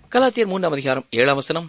கலாத்தியர் மூன்றாம் அதிகாரம் ஏழாம் வசனம்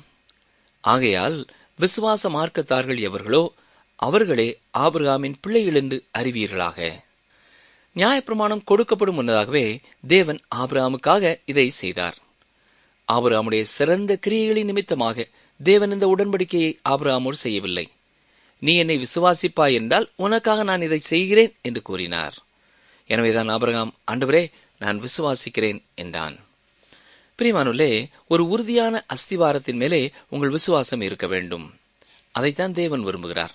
ஆகையால் விசுவாச மார்க்கத்தார்கள் எவர்களோ அவர்களே ஆபிரகாமின் பிள்ளைகள் என்று அறிவீர்களாக நியாயப்பிரமாணம் கொடுக்கப்படும் முன்னதாகவே தேவன் ஆபிரகாமுக்காக இதை செய்தார் ஆபிரகாமுடைய சிறந்த கிரியைகளின் நிமித்தமாக தேவன் இந்த உடன்படிக்கையை ஆபிரகாமோடு செய்யவில்லை நீ என்னை விசுவாசிப்பாய் என்றால் உனக்காக நான் இதை செய்கிறேன் என்று கூறினார் எனவேதான் ஆபிரகாம் ஆண்டவரே நான் விசுவாசிக்கிறேன் என்றான் பிரிமானுள்ளே ஒரு உறுதியான அஸ்திவாரத்தின் மேலே உங்கள் விசுவாசம் இருக்க வேண்டும் அதைத்தான் தேவன் விரும்புகிறார்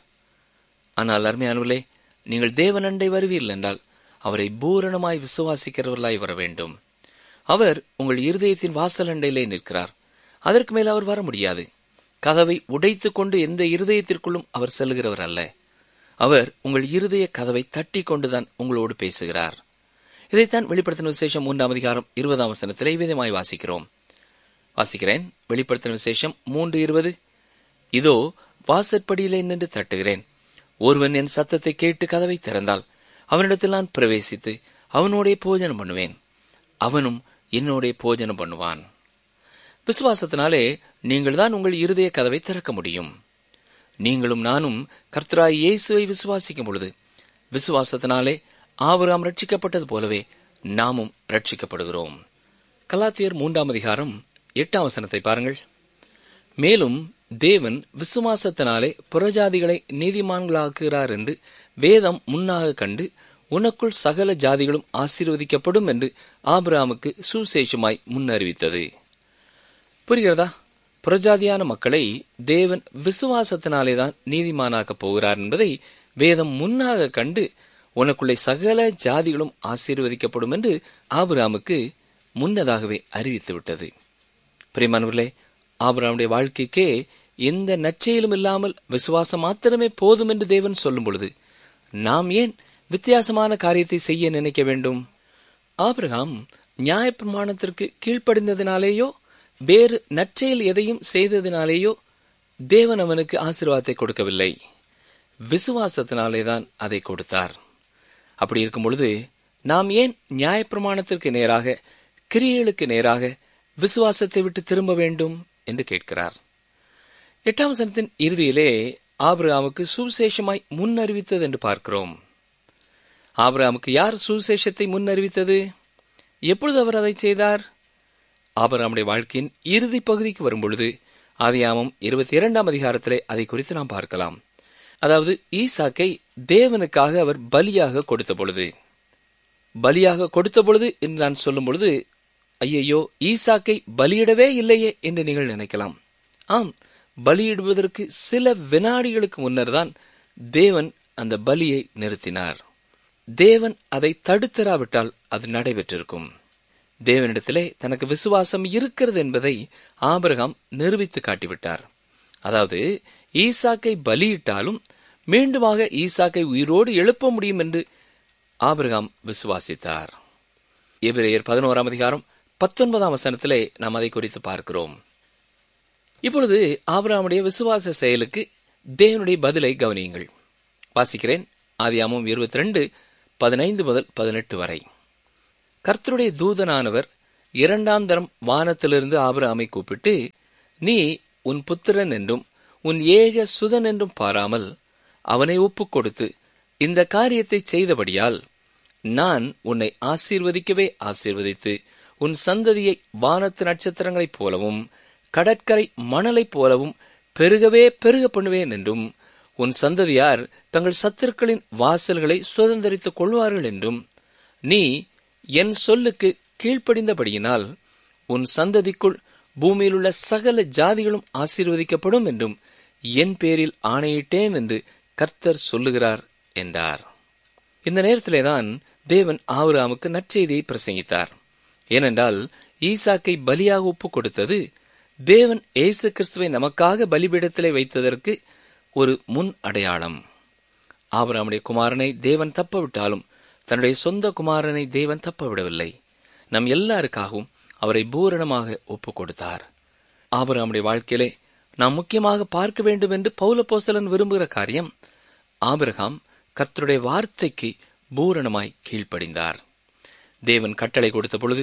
ஆனால் அருமையானவர்களே நீங்கள் தேவன் அண்டை வருவீர்கள் என்றால் அவரை பூரணமாய் விசுவாசிக்கிறவர்களாய் வர வேண்டும் அவர் உங்கள் இருதயத்தின் வாசல் அண்டையிலே நிற்கிறார் அதற்கு மேல் அவர் வர முடியாது கதவை உடைத்துக் கொண்டு எந்த இருதயத்திற்குள்ளும் அவர் செல்கிறவர் அல்ல அவர் உங்கள் இருதய கதவை தட்டி கொண்டுதான் உங்களோடு பேசுகிறார் இதைத்தான் வெளிப்படுத்தின விசேஷம் மூன்றாம் அதிகாரம் இருபதாம் வசனத்திலே விதமாய் வாசிக்கிறோம் வாசிக்கிறேன் வெளிப்படுத்தின விசேஷம் மூன்று இருபது இதோ வாசற்படியிலே நின்று தட்டுகிறேன் ஒருவன் என் சத்தத்தை கேட்டு கதவை திறந்தால் அவனிடத்தில் நான் பிரவேசித்து அவனோடே போஜனம் பண்ணுவேன் அவனும் என்னோடே போஜனம் பண்ணுவான் விசுவாசத்தினாலே நீங்கள் தான் உங்கள் இருதய கதவை திறக்க முடியும் நீங்களும் நானும் கர்த்தராய் இயேசுவை விசுவாசிக்கும் பொழுது விசுவாசத்தினாலே ஆபிரகாம் ரட்சிக்கப்பட்டது போலவே நாமும் ரட்சிக்கப்படுகிறோம் கலாத்தியர் மூன்றாம் அதிகாரம் எட்டாம் வசனத்தை பாருங்கள் மேலும் தேவன் விசுவாசத்தினாலே புறஜாதிகளை நீதிமான்களாக்குகிறார் என்று வேதம் முன்னாக கண்டு உனக்குள் சகல ஜாதிகளும் ஆசீர்வதிக்கப்படும் என்று ஆபிரகாமுக்கு சுசேஷமாய் முன்னறிவித்தது புரிகிறதா புறஜாதியான மக்களை தேவன் விசுவாசத்தினாலேதான் நீதிமானாக்கப் போகிறார் என்பதை வேதம் முன்னாக கண்டு உனக்குள்ளே சகல ஜாதிகளும் ஆசீர்வதிக்கப்படும் என்று ஆபிராமுக்கு முன்னதாகவே அறிவித்து விட்டது பிரிமானவர்களே ஆபிராமுடைய வாழ்க்கைக்கே எந்த நச்சையிலும் இல்லாமல் விசுவாசம் மாத்திரமே போதும் என்று தேவன் சொல்லும் பொழுது நாம் ஏன் வித்தியாசமான காரியத்தை செய்ய நினைக்க வேண்டும் ஆபிரகாம் நியாயப்பிரமாணத்திற்கு கீழ்ப்படிந்ததினாலேயோ வேறு நற்செயல் எதையும் செய்ததினாலேயோ தேவன் அவனுக்கு ஆசீர்வாதத்தை கொடுக்கவில்லை விசுவாசத்தினாலேதான் அதை கொடுத்தார் அப்படி இருக்கும் பொழுது நாம் ஏன் நியாயப்பிரமாணத்திற்கு நேராக கிரியைகளுக்கு நேராக விசுவாசத்தை விட்டு திரும்ப வேண்டும் என்று கேட்கிறார் எட்டாம் வசனத்தின் இறுதியிலே ஆபிரகாமுக்கு சுவிசேஷமாய் முன்னறிவித்தது என்று பார்க்கிறோம் ஆபிரகாமுக்கு யார் சுவிசேஷத்தை முன்னறிவித்தது எப்பொழுது அவர் அதை செய்தார் ஆபராமுடைய வாழ்க்கையின் இறுதி பகுதிக்கு வரும்பொழுது ஆதியாமம் இருபத்தி இரண்டாம் அதிகாரத்திலே அதை குறித்து நாம் பார்க்கலாம் அதாவது ஈசாக்கை தேவனுக்காக அவர் பலியாக கொடுத்த பொழுது பலியாக கொடுத்த பொழுது என்று நான் சொல்லும் பொழுது ஐயையோ ஈசாக்கை பலியிடவே இல்லையே என்று நீங்கள் நினைக்கலாம் ஆம் பலியிடுவதற்கு சில வினாடிகளுக்கு முன்னர் தான் தேவன் அந்த பலியை நிறுத்தினார் தேவன் அதை தடுத்தராவிட்டால் அது நடைபெற்றிருக்கும் தேவனிடத்திலே தனக்கு விசுவாசம் இருக்கிறது என்பதை ஆபிரகாம் நிரூபித்து காட்டிவிட்டார் அதாவது ஈசாக்கை பலியிட்டாலும் மீண்டுமாக ஈசாக்கை உயிரோடு எழுப்ப முடியும் என்று ஆபிரகாம் விசுவாசித்தார் எபிரேயர் பதினோராம் அதிகாரம் பத்தொன்பதாம் வசனத்திலே நாம் அதை குறித்து பார்க்கிறோம் இப்பொழுது ஆபிரகாமுடைய விசுவாச செயலுக்கு தேவனுடைய பதிலை கவனியுங்கள் வாசிக்கிறேன் ஆதியாமம் இருபத்தி ரெண்டு பதினைந்து முதல் பதினெட்டு வரை கர்த்தருடைய தூதனானவர் இரண்டாம் தரம் வானத்திலிருந்து ஆபிரகாமை கூப்பிட்டு நீ உன் புத்திரன் என்றும் உன் ஏக சுதன் என்றும் பாராமல் அவனை ஒப்புக் கொடுத்து இந்த காரியத்தை செய்தபடியால் நான் உன்னை ஆசீர்வதிக்கவே ஆசீர்வதித்து உன் சந்ததியை வானத்து நட்சத்திரங்களைப் போலவும் கடற்கரை மணலைப் போலவும் பெருகவே பெருக பண்ணுவேன் என்றும் உன் சந்ததியார் தங்கள் சத்துருக்களின் வாசல்களை சுதந்திரித்துக் கொள்வார்கள் என்றும் நீ என் சொல்லுக்கு கீழ்ப்படிந்தபடியினால் உன் சந்ததிக்குள் பூமியிலுள்ள சகல ஜாதிகளும் ஆசீர்வதிக்கப்படும் என்றும் என் பேரில் ஆணையிட்டேன் என்று கர்த்தர் சொல்லுகிறார் என்றார் இந்த நேரத்திலேதான் தேவன் ஆபிரகாமுக்கு நற்செய்தியை பிரசங்கித்தார் ஏனென்றால் ஈசாக்கை பலியாக ஒப்புக் கொடுத்தது தேவன் ஏசு கிறிஸ்துவை நமக்காக பலிபீடத்திலே வைத்ததற்கு ஒரு முன் அடையாளம் ஆபிரகாமுடைய குமாரனை தேவன் தப்ப விட்டாலும் தன்னுடைய சொந்த குமாரனை தேவன் தப்ப விடவில்லை நம் எல்லாருக்காகவும் அவரை பூரணமாக ஒப்புக் கொடுத்தார் ஆபிரகாமுடைய வாழ்க்கையிலே நாம் முக்கியமாக பார்க்க வேண்டும் என்று பௌலப்போசலன் விரும்புகிற காரியம் ஆபிரகாம் கர்த்தருடைய வார்த்தைக்கு பூரணமாய் கீழ்ப்படிந்தார் தேவன் கட்டளை கொடுத்த பொழுது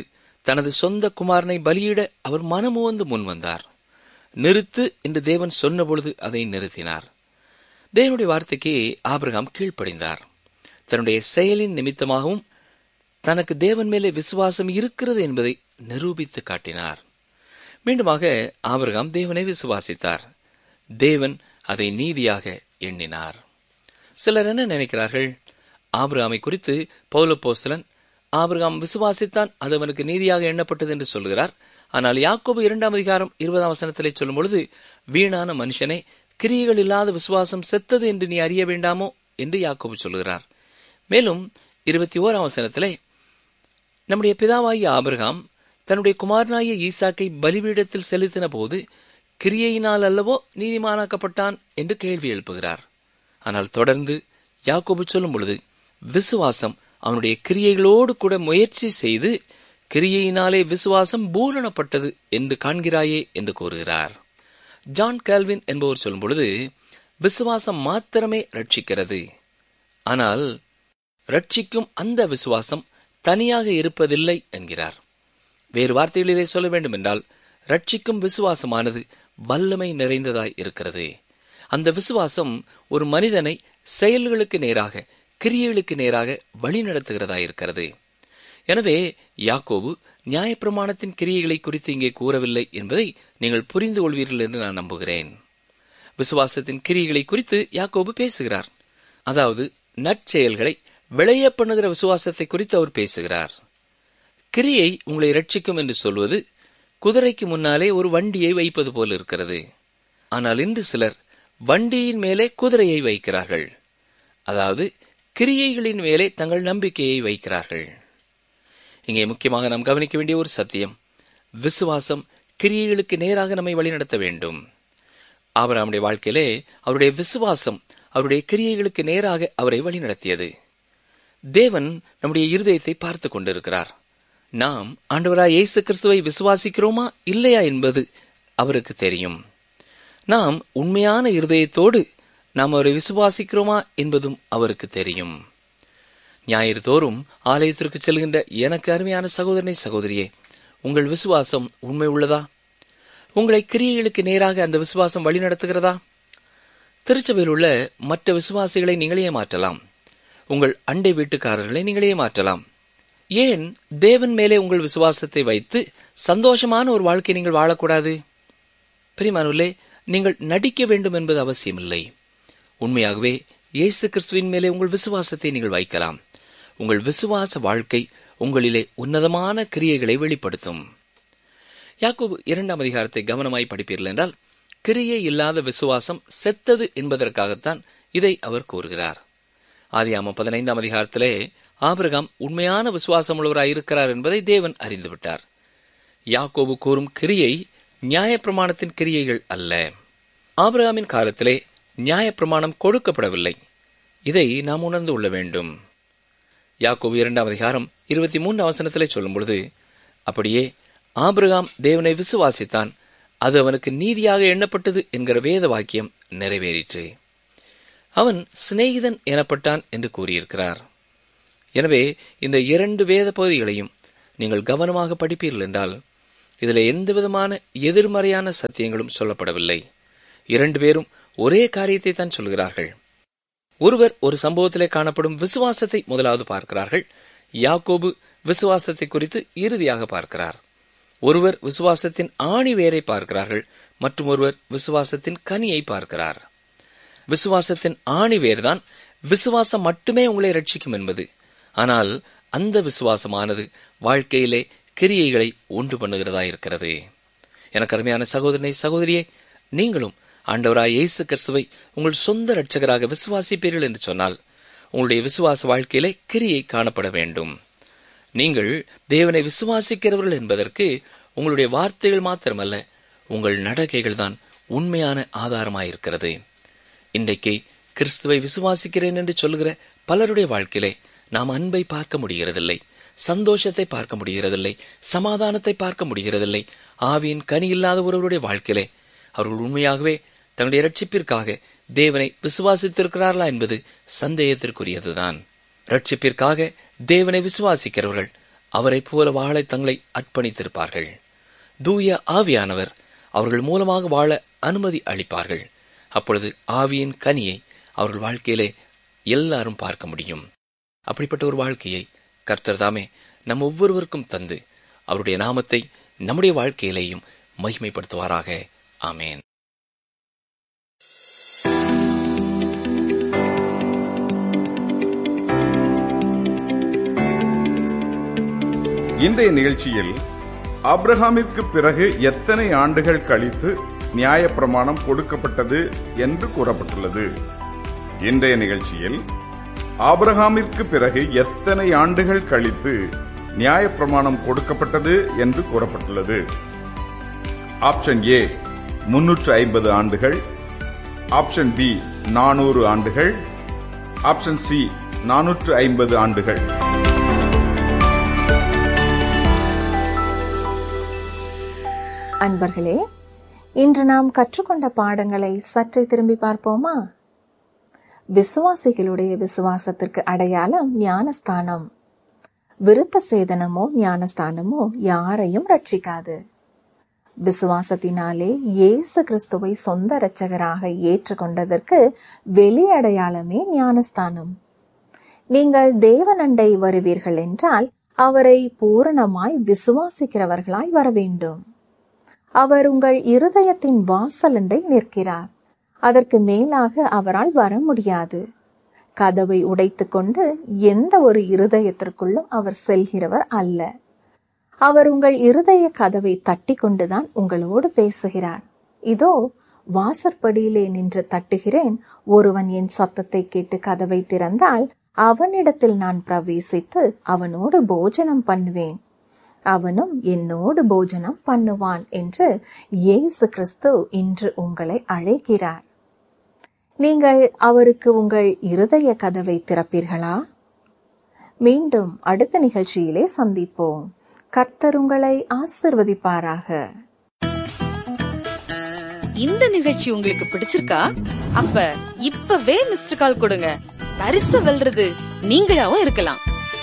தனது சொந்த குமாரனை பலியிட அவர் மனமுவந்து முன் வந்தார் நிறுத்து என்று தேவன் சொன்னபொழுது அதை நிறுத்தினார் தேவனுடைய வார்த்தைக்கு ஆபிரகாம் கீழ்ப்படிந்தார் தன்னுடைய செயலின் நிமித்தமாகவும் தனக்கு தேவன் மேலே விசுவாசம் இருக்கிறது என்பதை நிரூபித்து காட்டினார் மீண்டுமாக ஆபிரகாம் தேவனை விசுவாசித்தார் தேவன் அதை நீதியாக எண்ணினார் சிலர் என்ன நினைக்கிறார்கள் ஆபிரகாமை குறித்து பௌலப்போஸ்தலன் ஆபிரகாம் விசுவாசித்தான் அது அவனுக்கு நீதியாக எண்ணப்பட்டது என்று சொல்கிறார் ஆனால் யாக்கோபு இரண்டாம் அதிகாரம் இருபதாம் வசனத்திலே சொல்லும் பொழுது வீணான மனுஷனே கிரியைகள் இல்லாத விசுவாசம் செத்தது என்று நீ அறிய வேண்டாமோ என்று யாக்கோபு சொல்கிறார் மேலும் இருபத்தி ஓராம் வசனத்திலே நம்முடைய பிதாவாகிய ஆபிரகாம் தன்னுடைய குமாரனாகிய ஈசாக்கை பலிபீடத்தில் செலுத்தின போது கிரியையினால் அல்லவோ நீதிமானாக்கப்பட்டான் என்று கேள்வி எழுப்புகிறார் ஆனால் தொடர்ந்து யாக்கோபு சொல்லும் பொழுது விசுவாசம் அவனுடைய கிரியைகளோடு கூட முயற்சி செய்து கிரியையினாலே விசுவாசம் பூரணப்பட்டது என்று காண்கிறாயே என்று கூறுகிறார் ஜான் கால்வின் என்பவர் சொல்லும் பொழுது விசுவாசம் மாத்திரமே ரட்சிக்கிறது ஆனால் ரட்சிக்கும் அந்த விசுவாசம் தனியாக இருப்பதில்லை என்கிறார் வேறு வார்த்தைகளிலே சொல்ல வேண்டும் என்றால் ரட்சிக்கும் விசுவாசமானது வல்லமை நிறைந்ததாய் இருக்கிறது அந்த விசுவாசம் ஒரு மனிதனை செயல்களுக்கு நேராக கிரியைகளுக்கு நேராக வழிநடத்துகிறதா இருக்கிறது எனவே யாக்கோபு நியாயப்பிரமாணத்தின் கிரியைகளை குறித்து இங்கே கூறவில்லை என்பதை நீங்கள் புரிந்து கொள்வீர்கள் என்று நான் நம்புகிறேன் விசுவாசத்தின் கிரியைகளை குறித்து யாக்கோபு பேசுகிறார் அதாவது நற்செயல்களை விளைய பண்ணுகிற விசுவாசத்தை குறித்து அவர் பேசுகிறார் கிரியை உங்களை ரட்சிக்கும் என்று சொல்வது குதிரைக்கு முன்னாலே ஒரு வண்டியை வைப்பது போல் இருக்கிறது ஆனால் இன்று சிலர் வண்டியின் மேலே குதிரையை வைக்கிறார்கள் அதாவது கிரியைகளின் மேலே தங்கள் நம்பிக்கையை வைக்கிறார்கள் இங்கே முக்கியமாக நாம் கவனிக்க வேண்டிய ஒரு சத்தியம் விசுவாசம் கிரியைகளுக்கு நேராக நம்மை வழிநடத்த வேண்டும் ஆபராமுடைய வாழ்க்கையிலே அவருடைய விசுவாசம் அவருடைய கிரியைகளுக்கு நேராக அவரை வழிநடத்தியது தேவன் நம்முடைய இருதயத்தை பார்த்து கொண்டிருக்கிறார் நாம் ஆண்டவராய் இயேசு கிறிஸ்துவை விசுவாசிக்கிறோமா இல்லையா என்பது அவருக்கு தெரியும் நாம் உண்மையான இருதயத்தோடு நாம் அவரை விசுவாசிக்கிறோமா என்பதும் அவருக்கு தெரியும் ஞாயிறு தோறும் ஆலயத்திற்கு செல்கின்ற எனக்கு அருமையான சகோதரனை சகோதரியே உங்கள் விசுவாசம் உண்மை உள்ளதா உங்களை கிரியைகளுக்கு நேராக அந்த விசுவாசம் வழிநடத்துகிறதா திருச்சபையில் உள்ள மற்ற விசுவாசிகளை நீங்களே மாற்றலாம் உங்கள் அண்டை வீட்டுக்காரர்களை நீங்களே மாற்றலாம் ஏன் தேவன் மேலே உங்கள் விசுவாசத்தை வைத்து சந்தோஷமான ஒரு வாழ்க்கை நீங்கள் வாழக்கூடாது பிரிமானுள்ளே நீங்கள் நடிக்க வேண்டும் என்பது அவசியமில்லை உண்மையாகவே இயேசு கிறிஸ்துவின் மேலே உங்கள் விசுவாசத்தை நீங்கள் வைக்கலாம் உங்கள் விசுவாச வாழ்க்கை உங்களிலே உன்னதமான கிரியைகளை வெளிப்படுத்தும் யாக்கோபு இரண்டாம் அதிகாரத்தை கவனமாய் படிப்பீர்கள் என்றால் கிரியை இல்லாத விசுவாசம் செத்தது என்பதற்காகத்தான் இதை அவர் கூறுகிறார் ஆதியாம பதினைந்தாம் அதிகாரத்திலே ஆபிரகாம் உண்மையான விசுவாசம் உள்ளவராய் இருக்கிறார் என்பதை தேவன் அறிந்துவிட்டார் யாக்கோபு கூறும் கிரியை நியாயப்பிரமாணத்தின் கிரியைகள் அல்ல ஆபிரகாமின் காலத்திலே நியாயப்பிரமாணம் கொடுக்கப்படவில்லை இதை நாம் உணர்ந்து கொள்ள வேண்டும் யாக்கோபு இரண்டாம் அதிகாரம் இருபத்தி மூன்று அவசரத்திலே சொல்லும் பொழுது அப்படியே ஆபிரகாம் தேவனை விசுவாசித்தான் அது அவனுக்கு நீதியாக எண்ணப்பட்டது என்கிற வேத வாக்கியம் நிறைவேறிற்று அவன் சிநேகிதன் எனப்பட்டான் என்று கூறியிருக்கிறார் எனவே இந்த இரண்டு வேத பகுதிகளையும் நீங்கள் கவனமாக படிப்பீர்கள் என்றால் இதில் எந்த விதமான எதிர்மறையான சத்தியங்களும் சொல்லப்படவில்லை இரண்டு பேரும் ஒரே காரியத்தை தான் சொல்கிறார்கள் ஒருவர் ஒரு சம்பவத்திலே காணப்படும் விசுவாசத்தை முதலாவது பார்க்கிறார்கள் யாக்கோபு விசுவாசத்தை குறித்து இறுதியாக பார்க்கிறார் ஒருவர் விசுவாசத்தின் ஆணி வேரை பார்க்கிறார்கள் மற்றும் ஒருவர் விசுவாசத்தின் கனியை பார்க்கிறார் விசுவாசத்தின் ஆணி வேர்தான் விசுவாசம் மட்டுமே உங்களை ரட்சிக்கும் என்பது ஆனால் அந்த விசுவாசமானது வாழ்க்கையிலே கிரியைகளை உண்டு பண்ணுகிறதா இருக்கிறது எனக்கு அருமையான சகோதரனை சகோதரியே நீங்களும் ஆண்டவராய் இயேசு கிறிஸ்துவை உங்கள் சொந்த இரட்சகராக விசுவாசிப்பீர்கள் என்று சொன்னால் உங்களுடைய விசுவாச வாழ்க்கையிலே கிரியை காணப்பட வேண்டும் நீங்கள் தேவனை விசுவாசிக்கிறவர்கள் என்பதற்கு உங்களுடைய வார்த்தைகள் மாத்திரமல்ல உங்கள் நடக்கைகள் தான் உண்மையான ஆதாரமாயிருக்கிறது இன்றைக்கு கிறிஸ்துவை விசுவாசிக்கிறேன் என்று சொல்லுகிற பலருடைய வாழ்க்கையிலே நாம் அன்பை பார்க்க முடிகிறதில்லை சந்தோஷத்தை பார்க்க முடிகிறதில்லை சமாதானத்தை பார்க்க முடிகிறதில்லை ஆவியின் கனி இல்லாத ஒருவருடைய வாழ்க்கையிலே அவர்கள் உண்மையாகவே தங்களுடைய ரட்சிப்பிற்காக தேவனை விசுவாசித்திருக்கிறார்களா என்பது சந்தேகத்திற்குரியதுதான் ரட்சிப்பிற்காக தேவனை விசுவாசிக்கிறவர்கள் அவரைப் போல வாழ தங்களை அர்ப்பணித்திருப்பார்கள் தூய ஆவியானவர் அவர்கள் மூலமாக வாழ அனுமதி அளிப்பார்கள் அப்பொழுது ஆவியின் கனியை அவர்கள் வாழ்க்கையிலே எல்லாரும் பார்க்க முடியும் அப்படிப்பட்ட ஒரு வாழ்க்கையை கர்த்தர் தாமே நம் ஒவ்வொருவருக்கும் தந்து அவருடைய நாமத்தை நம்முடைய வாழ்க்கையிலேயும் மகிமைப்படுத்துவாராக ஆமேன் இன்றைய நிகழ்ச்சியில் ஆபிரகாமிற்கு பிறகு எத்தனை ஆண்டுகள் கழித்து நியாயப்பிரமாணம் கொடுக்கப்பட்டது என்று கூறப்பட்டுள்ளது இன்றைய நிகழ்ச்சியில் ஆபிரகாமிற்கு பிறகு எத்தனை ஆண்டுகள் கழித்து நியாயப்பிரமாணம் கொடுக்கப்பட்டது என்று கூறப்பட்டுள்ளது ஆப்ஷன் ஏ முன்னூற்று ஐம்பது ஆண்டுகள் ஆப்ஷன் பி நானூறு ஆண்டுகள் ஆப்ஷன் சி நானூற்று ஐம்பது ஆண்டுகள் அன்பர்களே இன்று நாம் கற்றுக்கொண்ட பாடங்களை சற்றே திரும்பி பார்ப்போமா விசுவாசிகளுடைய விசுவாசத்திற்கு அடையாளம் ஞானஸ்தானம் விருத்த சேதனமோ ஞானஸ்தானமோ யாரையும் ரட்சிக்காது விசுவாசத்தினாலே இயேசு கிறிஸ்துவை சொந்த இரட்சகராக ஏற்றுக்கொண்டதற்கு வெளி அடையாளமே ஞானஸ்தானம் நீங்கள் தேவனண்டை வருவீர்கள் என்றால் அவரை பூரணமாய் விசுவாசிக்கிறவர்களாய் வர வேண்டும் அவர் உங்கள் இருதயத்தின் வாசலண்டை நிற்கிறார் அதற்கு மேலாக அவரால் வர முடியாது கதவை உடைத்துக் கொண்டு எந்த ஒரு இருதயத்திற்குள்ளும் அவர் செல்கிறவர் அல்ல அவர் உங்கள் இருதய கதவை தட்டி கொண்டுதான் உங்களோடு பேசுகிறார் இதோ வாசற்படியிலே நின்று தட்டுகிறேன் ஒருவன் என் சத்தத்தை கேட்டு கதவை திறந்தால் அவனிடத்தில் நான் பிரவேசித்து அவனோடு போஜனம் பண்ணுவேன் அவனும் என்னோடு போஜனம் பண்ணுவான் என்று இயேசு கிறிஸ்து இன்று உங்களை அழைக்கிறார் நீங்கள் அவருக்கு உங்கள் இருதய கதவை திறப்பீர்களா மீண்டும் அடுத்த நிகழ்ச்சியிலே சந்திப்போம் கர்த்தர் உங்களை ஆசிர்வதிப்பாராக இந்த நிகழ்ச்சி உங்களுக்கு பிடிச்சிருக்கா அப்ப இப்பவே மிஸ்டர் கால் கொடுங்க பரிசு வெல்றது நீங்களாவும் இருக்கலாம்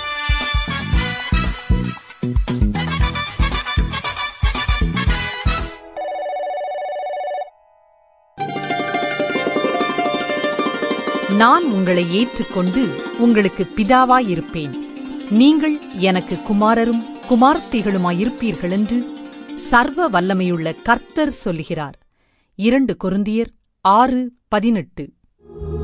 நான் உங்களை ஏற்றுக்கொண்டு உங்களுக்கு பிதாவாயிருப்பேன் நீங்கள் எனக்கு குமாரரும் குமார்த்திகளுமாயிருப்பீர்கள் என்று சர்வ வல்லமையுள்ள கர்த்தர் சொல்லுகிறார் இரண்டு கொருந்தியர் ஆறு பதினெட்டு